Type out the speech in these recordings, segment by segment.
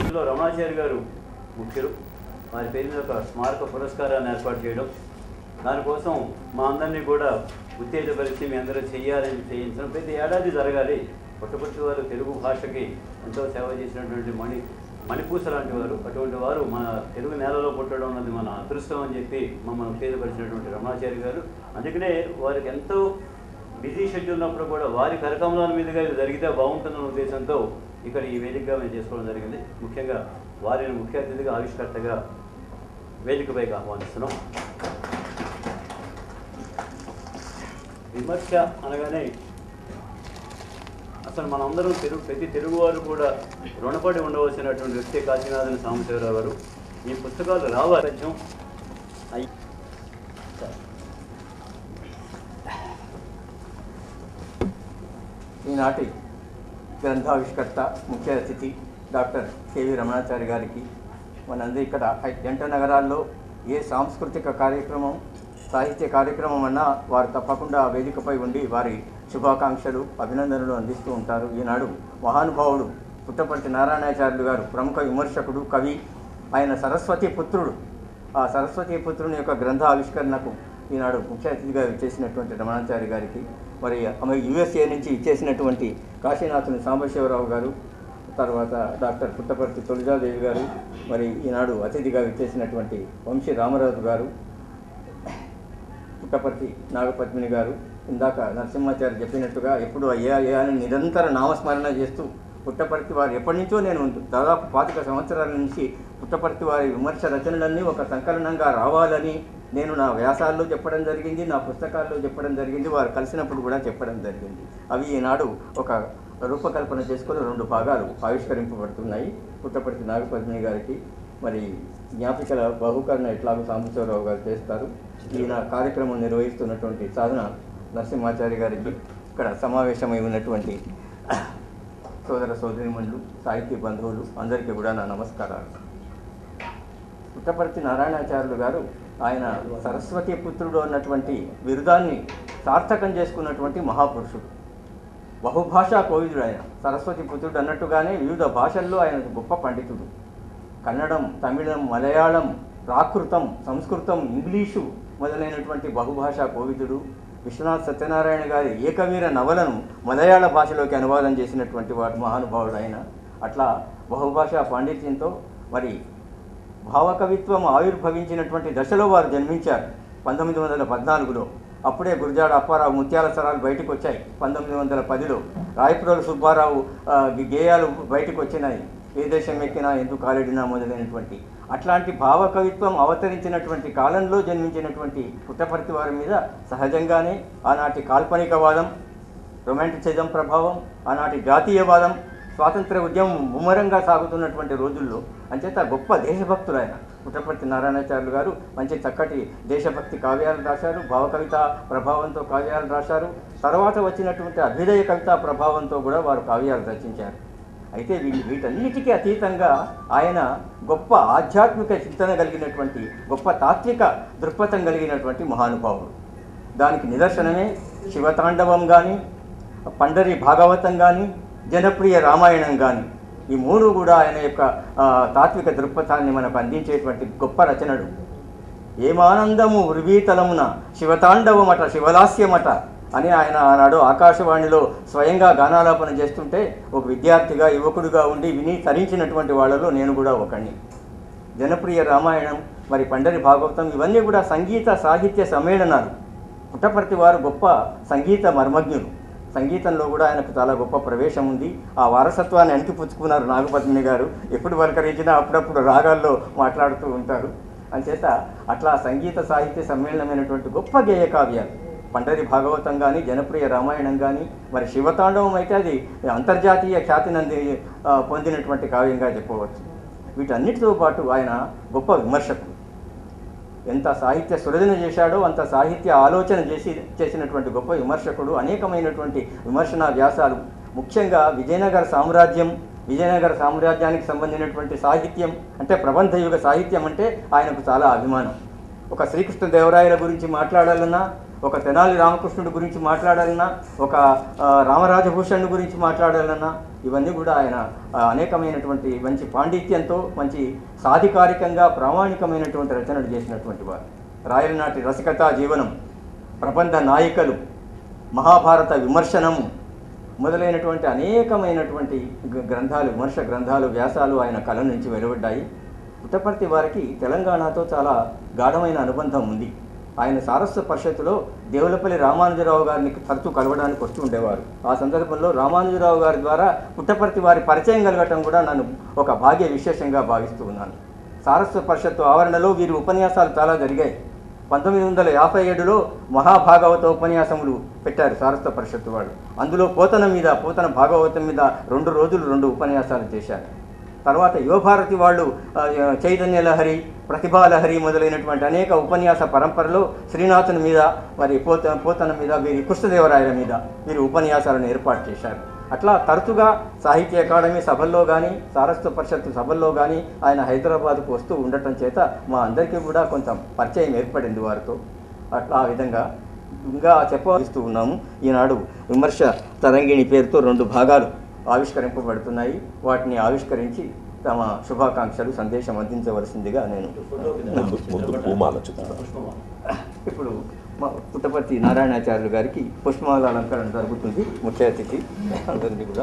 ఇందులో రమణాచారి గారు ముఖ్యులు వారి పేరు మీద ఒక స్మారక పురస్కారాన్ని ఏర్పాటు చేయడం దానికోసం మా అందరినీ కూడా ఉత్తేజపరిచి మీ అందరూ చేయాలని చేయించడం ప్రతి ఏడాది జరగాలి పుట్టపర్తి వారు తెలుగు భాషకి ఎంతో సేవ చేసినటువంటి మణి మణిపూస లాంటి వారు అటువంటి వారు మన తెలుగు నేలలో పుట్టడం అన్నది మన అదృష్టం అని చెప్పి మమ్మల్ని ఉత్తేజపరిచినటువంటి రమణాచారి గారు అందుకనే వారికి ఎంతో బిజీ షెడ్యూల్ ఉన్నప్పుడు కూడా వారి కరకమలాల మీదుగా ఇది జరిగితే బాగుంటుందన్న ఉద్దేశంతో ఇక్కడ ఈ వేదికగా మేము చేసుకోవడం జరిగింది ముఖ్యంగా వారిని ముఖ్య అతిథిగా ఆవిష్కర్తగా వేదికపైకి ఆహ్వానిస్తున్నాం విమర్శ అనగానే అసలు మనందరం తెలుగు ప్రతి తెలుగువారు కూడా రుణపడి ఉండవలసినటువంటి వ్యక్తి కాశీనాథన్ సాంబశివరావు గారు ఈ పుస్తకాలు రావాలి కొంచెం అయి ఈనాటి గ్రంథావిష్కర్త ముఖ్య అతిథి డాక్టర్ కేవి రమణాచారి గారికి మనందరూ ఇక్కడ జంట నగరాల్లో ఏ సాంస్కృతిక కార్యక్రమం సాహిత్య కార్యక్రమం అన్నా వారు తప్పకుండా ఆ వేదికపై ఉండి వారి శుభాకాంక్షలు అభినందనలు అందిస్తూ ఉంటారు ఈనాడు మహానుభావుడు పుట్టపర్తి నారాయణాచార్యులు గారు ప్రముఖ విమర్శకుడు కవి ఆయన సరస్వతి పుత్రుడు ఆ సరస్వతి పుత్రుని యొక్క గ్రంథ ఆవిష్కరణకు ఈనాడు ముఖ్య అతిథిగా ఇచ్చేసినటువంటి రమణాచారి గారికి మరి ఆమె యుఎస్ఏ నుంచి ఇచ్చేసినటువంటి కాశీనాథుని సాంబశివరావు గారు తర్వాత డాక్టర్ పుట్టపర్తి తొలిజాదేవి గారు మరి ఈనాడు అతిథిగా ఇచ్చేసినటువంటి వంశీ రామరాజు గారు పుట్టపర్తి నాగపద్మిని గారు ఇందాక నరసింహాచారి చెప్పినట్టుగా ఎప్పుడు అయ్యా అయ్యా అని నిరంతర నామస్మరణ చేస్తూ పుట్టపర్తి వారు ఎప్పటి నుంచో నేను దాదాపు పాతిక సంవత్సరాల నుంచి పుట్టపర్తి వారి విమర్శ రచనలన్నీ ఒక సంకలనంగా రావాలని నేను నా వ్యాసాల్లో చెప్పడం జరిగింది నా పుస్తకాల్లో చెప్పడం జరిగింది వారు కలిసినప్పుడు కూడా చెప్పడం జరిగింది అవి ఈనాడు ఒక రూపకల్పన చేసుకొని రెండు భాగాలు ఆవిష్కరింపబడుతున్నాయి పుట్టపర్తి నాగపద్మిని గారికి మరి జ్ఞాపికల బహుకరణ ఎట్లాగో సాంబశివరావు గారు చేస్తారు ఈయన కార్యక్రమం నిర్వహిస్తున్నటువంటి సాధన నరసింహాచారి గారికి ఇక్కడ సమావేశమై ఉన్నటువంటి సోదర సోదరిమణులు సాహితీ బంధువులు అందరికీ కూడా నా నమస్కారాలు పుట్టపర్తి నారాయణాచార్యులు గారు ఆయన సరస్వతి పుత్రుడు అన్నటువంటి బిరుదాన్ని సార్థకం చేసుకున్నటువంటి మహాపురుషుడు బహుభాషా కోవిదుడు ఆయన సరస్వతి పుత్రుడు అన్నట్టుగానే వివిధ భాషల్లో ఆయన గొప్ప పండితుడు కన్నడం తమిళం మలయాళం ప్రాకృతం సంస్కృతం ఇంగ్లీషు మొదలైనటువంటి బహుభాషా కోవిదుడు విశ్వనాథ్ సత్యనారాయణ గారి ఏకవీర నవలను మలయాళ భాషలోకి అనువాదం చేసినటువంటి వాడు మహానుభావుడు ఆయన అట్లా బహుభాషా పాండిత్యంతో మరి భావకవిత్వం ఆవిర్భవించినటువంటి దశలో వారు జన్మించారు పంతొమ్మిది వందల పద్నాలుగులో అప్పుడే గురజాడ అప్పారావు ముత్యాల సరాలు బయటకు వచ్చాయి పంతొమ్మిది వందల పదిలో రాయపురోలు సుబ్బారావు ఆ, గేయాలు బయటకు వచ్చినాయి ఏ దేశం ఎక్కినా ఎందుకు కాలిడినా మొదలైనటువంటి అట్లాంటి భావకవిత్వం అవతరించినటువంటి కాలంలో జన్మించినటువంటి పుట్టపర్తి వారి మీద సహజంగానే ఆనాటి కాల్పనికవాదం రొమాంటిసిజం ప్రభావం ఆనాటి జాతీయవాదం స్వాతంత్ర ఉద్యమం ముమ్మరంగా సాగుతున్నటువంటి రోజుల్లో అంచేత గొప్ప దేశభక్తులు ఆయన పుట్టపర్తి నారాయణాచార్యులు గారు మంచి చక్కటి దేశభక్తి కావ్యాలు రాశారు భావకవిత ప్రభావంతో కావ్యాలు రాశారు తర్వాత వచ్చినటువంటి అభ్యుదయ కవిత ప్రభావంతో కూడా వారు కావ్యాలు రచించారు అయితే వీ- వీటన్నిటికీ అతీతంగా ఆయన గొప్ప ఆధ్యాత్మిక చింతన కలిగినటువంటి గొప్ప తాత్విక దృక్పథం కలిగినటువంటి మహానుభావుడు దానికి నిదర్శనమే శివతాండవం కానీ పండరి భాగవతం కానీ జనప్రియ రామాయణం కానీ ఈ మూడు కూడా ఆయన యొక్క ఆ, తాత్విక దృక్పథాన్ని మనకు అందించేటువంటి గొప్ప రచనలు ఏమానందము ఉర్వీతలమున శివతాండవమట శివలాస్యమట అని ఆయన ఆనాడు ఆకాశవాణిలో స్వయంగా గానాలాపన చేస్తుంటే ఒక విద్యార్థిగా యువకుడిగా ఉండి విని తరించినటువంటి వాళ్ళలో నేను కూడా ఒకడిని జనప్రియ రామాయణం మరి పండరి భాగవతం ఇవన్నీ కూడా సంగీత సాహిత్య సమ్మేళనాలు పుట్టపర్తి వారు గొప్ప సంగీత మర్మజ్ఞులు సంగీతంలో కూడా ఆయనకు చాలా గొప్ప ప్రవేశం ఉంది ఆ వారసత్వాన్ని అంటిపుచ్చుకున్నారు నాగపద్మిని గారు ఎప్పుడు వరకరించినా అప్పుడప్పుడు రాగాల్లో మాట్లాడుతూ ఉంటారు అంచేత అట్లా సంగీత సాహిత్య సమ్మేళనమైనటువంటి గొప్ప గేయ కావ్యాలు పండరి భాగవతం కానీ జనప్రియ రామాయణం కానీ మరి శివతాండవం అయితే అది అంతర్జాతీయ ఖ్యాతినంది ఆ, పొందినటువంటి కావ్యంగా చెప్పవచ్చు వీటన్నిటితో పాటు ఆయన గొప్ప విమర్శకుడు ఎంత సాహిత్య సృజన చేశాడో అంత సాహిత్య ఆలోచన చేసి చేసినటువంటి గొప్ప విమర్శకుడు అనేకమైనటువంటి విమర్శనా వ్యాసాలు ముఖ్యంగా విజయనగర సామ్రాజ్యం విజయనగర సామ్రాజ్యానికి సంబంధించినటువంటి సాహిత్యం అంటే ప్రబంధయుగ సాహిత్యం అంటే ఆయనకు చాలా అభిమానం ఒక శ్రీకృష్ణదేవరాయల గురించి మాట్లాడాలన్నా ఒక తెనాలి రామకృష్ణుడి గురించి మాట్లాడాలన్నా ఒక ఆ, రామరాజభూషణ్ గురించి మాట్లాడాలన్నా ఇవన్నీ కూడా ఆయన ఆ, అనేకమైనటువంటి మంచి పాండిత్యంతో మంచి సాధికారికంగా ప్రామాణికమైనటువంటి రచనలు చేసినటువంటి వారు రాయలనాటి రసికతా జీవనం ప్రబంధ నాయికలు మహాభారత విమర్శనము మొదలైనటువంటి అనేకమైనటువంటి గ- గ్రంథాలు విమర్శ గ్రంథాలు వ్యాసాలు ఆయన కళ నుంచి వెలువడ్డాయి పుట్టపర్తి వారికి తెలంగాణతో చాలా గాఢమైన అనుబంధం ఉంది ఆయన సారస్వ పరిషత్తులో దేవులపల్లి రామానుజరావు గారిని తరచూ కలవడానికి వస్తూ ఉండేవారు ఆ సందర్భంలో రామానుజరావు గారి ద్వారా పుట్టపర్తి వారి పరిచయం కలగటం కూడా నన్ను ఒక భాగ్య విశేషంగా భావిస్తూ ఉన్నాను సారస్వ పరిషత్తు ఆవరణలో వీరి ఉపన్యాసాలు చాలా జరిగాయి పంతొమ్మిది వందల యాభై ఏడులో మహాభాగవత ఉపన్యాసములు పెట్టారు సారస్వ పరిషత్తు వాడు అందులో పోతన మీద పోతన భాగవతం మీద రెండు రోజులు రెండు ఉపన్యాసాలు చేశారు తర్వాత యువభారతి వాళ్ళు ఆ, చైతన్య లహరి ప్రతిభా లహరి మొదలైనటువంటి అనేక ఉపన్యాస పరంపరలో శ్రీనాథుని మీద మరి పోత పోతన మీద వీరి కృష్ణదేవరాయల మీద వీరి ఉపన్యాసాలను ఏర్పాటు చేశారు అట్లా తరచుగా సాహిత్య అకాడమీ సభల్లో కానీ సారస్వ పరిషత్తు సభల్లో కానీ ఆయన హైదరాబాద్కు వస్తూ ఉండటం చేత మా అందరికీ కూడా కొంత పరిచయం ఏర్పడింది వారితో అట్లా ఆ విధంగా ఇంకా చెప్పిస్తూ ఉన్నాము ఈనాడు విమర్శ తరంగిణి పేరుతో రెండు భాగాలు ఆవిష్కరింపబడుతున్నాయి వాటిని ఆవిష్కరించి తమ శుభాకాంక్షలు సందేశం అందించవలసిందిగా నేను ముందు ముందు పూమాల చిత్రం ఇప్పుడు మా పుట్టపర్తి నారాయణాచార్యులు గారికి పుష్పమాల అలంకరణ జరుగుతుంది ముఖ్య అతిథి అందరినీ కూడా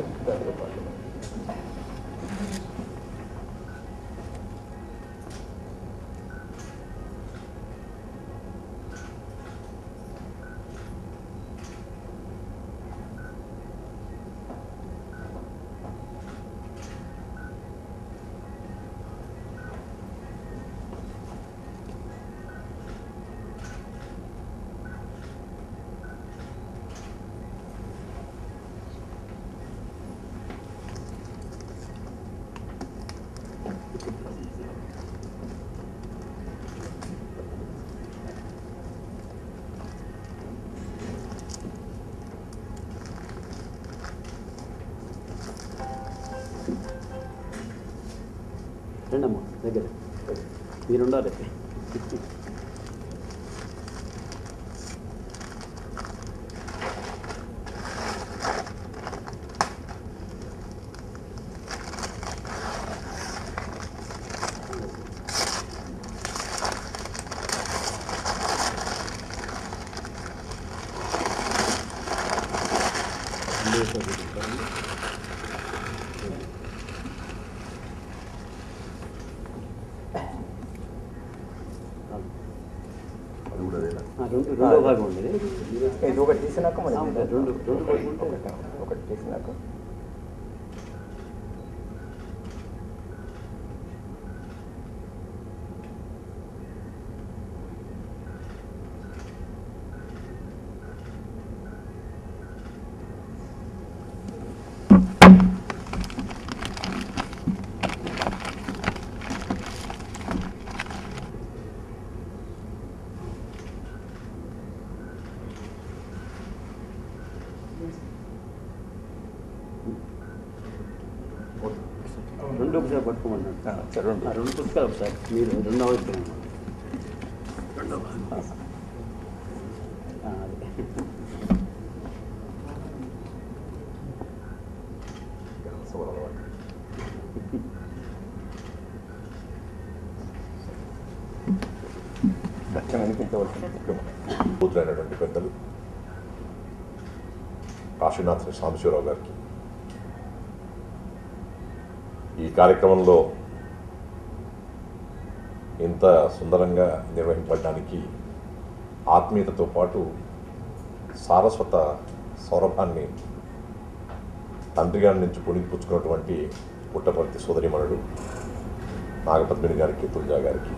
రండమ్మా దగ్గర మీరుండాలి అది కూడా అదేనా ఆ, రెండు రెండో భాగం ఉండేది ఇది ఒకటి తీసినాక మనం ఆ, ఉంటుంది. రెండు రెండు భాగం ఉంటే ఒకటి ఒకటి తీసినాక రెండు ఒకసారి పట్టుకోమన్నాడు ఆ, సరే, రెండు. ఆ, రెండు పుస్తకాలు ఒకసారి మీరు రెండు అవసరం రెండో భాగం ఆ, అదే కొంచెం వినిపించవలసింది పూజలైనటువంటి పెద్దలు కాశీనాథ్ సాంబశివరావు గారికి ఈ కార్యక్రమంలో ఇంత సుందరంగా నిర్వహింపడానికి ఆత్మీయతతో పాటు సారస్వత సౌరభాన్ని తండ్రి గారి నుంచి పుణికిపుచ్చుకున్నటువంటి పుట్టపర్తి సోదరిమణుడు నాగపద్మిని గారికి తుల్జా గారికి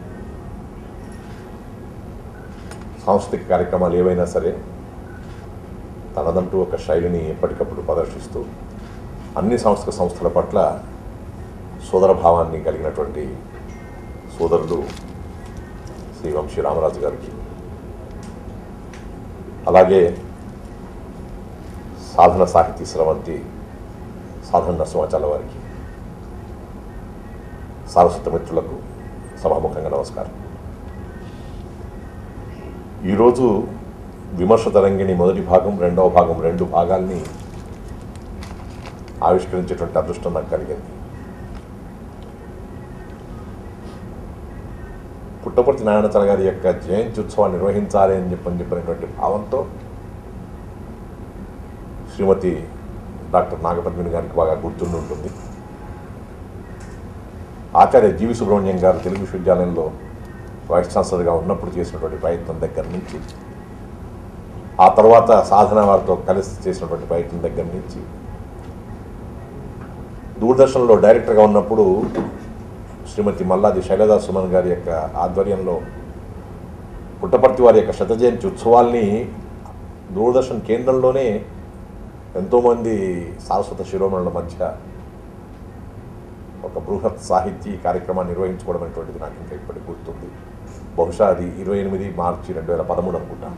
సాంస్కృతిక కార్యక్రమాలు ఏవైనా సరే తనదంటూ ఒక శైలిని ఎప్పటికప్పుడు ప్రదర్శిస్తూ అన్ని సాంస్కృతిక సంస్థల పట్ల సోదరభావాన్ని కలిగినటువంటి సోదరులు శ్రీ వంశీ రామరాజు గారికి అలాగే సాధన సాహితీ స్రవంతి సాధన నరసింహాచార్య వారికి సారస్వత మిత్రులకు సభాముఖంగా నమస్కారం ఈరోజు విమర్శ తరంగిణి మొదటి భాగం రెండవ భాగం రెండు భాగాల్ని ఆవిష్కరించేటువంటి అదృష్టం నాకు కలిగింది పుట్టపర్తి నారాయణచల గారి యొక్క జయంతి ఉత్సవాన్ని నిర్వహించాలి అని చెప్పని చెప్పినటువంటి భావంతో శ్రీమతి డాక్టర్ నాగపద్మిని గారికి బాగా గుర్తుండి ఉంటుంది ఆచార్య జీవి సుబ్రహ్మణ్యం గారు తెలుగు విశ్వవిద్యాలయంలో వైస్ ఛాన్సలర్గా ఉన్నప్పుడు చేసినటువంటి ప్రయత్నం దగ్గర నుంచి ఆ తర్వాత సాధన వారితో కలిసి చేసినటువంటి ప్రయత్నం దగ్గర నుంచి దూరదర్శన్లో డైరెక్టర్గా ఉన్నప్పుడు శ్రీమతి మల్లాది శైలజా సుమన్ గారి యొక్క ఆధ్వర్యంలో పుట్టపర్తి వారి యొక్క శత జయంతి ఉత్సవాల్ని దూరదర్శన్ కేంద్రంలోనే ఎంతోమంది సారస్వత శిరోమణుల మధ్య ఒక బృహత్ సాహితీ కార్యక్రమాన్ని నిర్వహించుకోవడం అనేటువంటిది నాకు ఇంకా ఇప్పటికి గుర్తుంది బహుశా అది ఇరవై ఎనిమిది మార్చి రెండు వేల పదమూడు అనుకుంటాను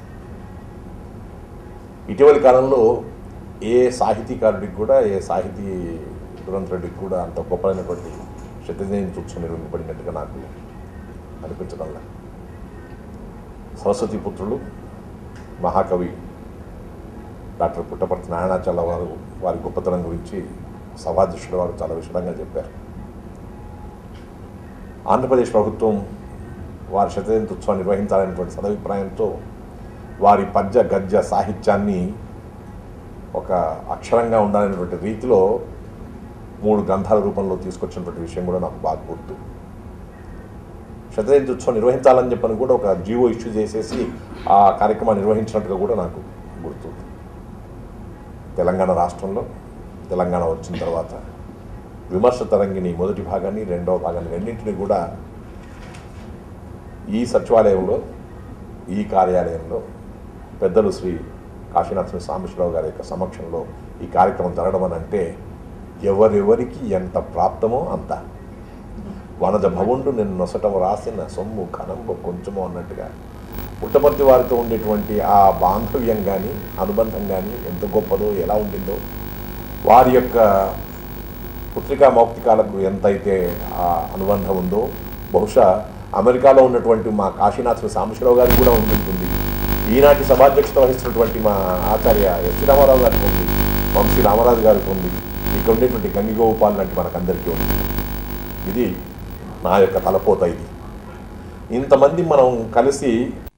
ఇటీవలి కాలంలో ఏ సాహితీకారుడికి కూడా ఏ సాహితీ దురంతుడికి కూడా అంత గొప్పమైనటువంటి శతజయంతి ఉత్సవం నిర్వహింపబడినట్టుగా నాకు అనిపించడం సరస్వతి పుత్రులు మహాకవి డాక్టర్ పుట్టపర్తి నారాయణాచల వారు వారి గొప్పతనం గురించి సభాధ్యక్షుడు వారు చాలా విషదంగా చెప్పారు ఆంధ్రప్రదేశ్ ప్రభుత్వం వారి శతజయంతి ఉత్సవం నిర్వహించాలనేటువంటి సదభిప్రాయంతో వారి పద్య గద్య సాహిత్యాన్ని ఒక అక్షరంగా ఉండాలనేటువంటి రీతిలో మూడు గ్రంథాల రూపంలో తీసుకొచ్చినటువంటి విషయం కూడా నాకు బాగా గుర్తు శతజయంతి ఉత్సవం నిర్వహించాలని చెప్పని కూడా ఒక జీవో ఇష్యూ చేసేసి ఆ కార్యక్రమాన్ని నిర్వహించినట్టుగా కూడా నాకు గుర్తుంది తెలంగాణ రాష్ట్రంలో తెలంగాణ వచ్చిన తర్వాత విమర్శ తరంగిణి మొదటి భాగాన్ని రెండవ భాగాన్ని రెండింటిని కూడా ఈ సచివాలయంలో ఈ కార్యాలయంలో పెద్దలు శ్రీ కాశీనాథ్ సాంబశివరావు గారి యొక్క సమక్షంలో ఈ కార్యక్రమం జరగడం అని అంటే ఎవరెవరికి ఎంత ప్రాప్తమో అంత వనజ భవుండు నిన్ను నొసటం రాసిన సొమ్ము కనంబు కొంచెము అన్నట్టుగా పుట్టపర్తి వారితో ఉండేటువంటి ఆ బాంధవ్యం కానీ అనుబంధం కానీ ఎంత గొప్పదో ఎలా ఉండిందో వారి యొక్క పుత్రికా మౌక్తికాలకు ఎంతైతే ఆ అనుబంధం ఉందో బహుశా అమెరికాలో ఉన్నటువంటి మా కాశీనాథ్ సాంబశివరావు గారికి కూడా ఉంటుంటుంది ఈనాటి సభాధ్యక్షత వహిస్తున్నటువంటి మా ఆచార్య ఎస్వి రామారావు గారికి ఉంది వంశీ రామరాజు గారికి ఉంది ఇక్కడ ఉండేటువంటి గంగిగోపాల్ లాంటి మనకందరికీ ఉంది ఇది నా యొక్క తలపోత ఇది ఇంతమంది మనం కలిసి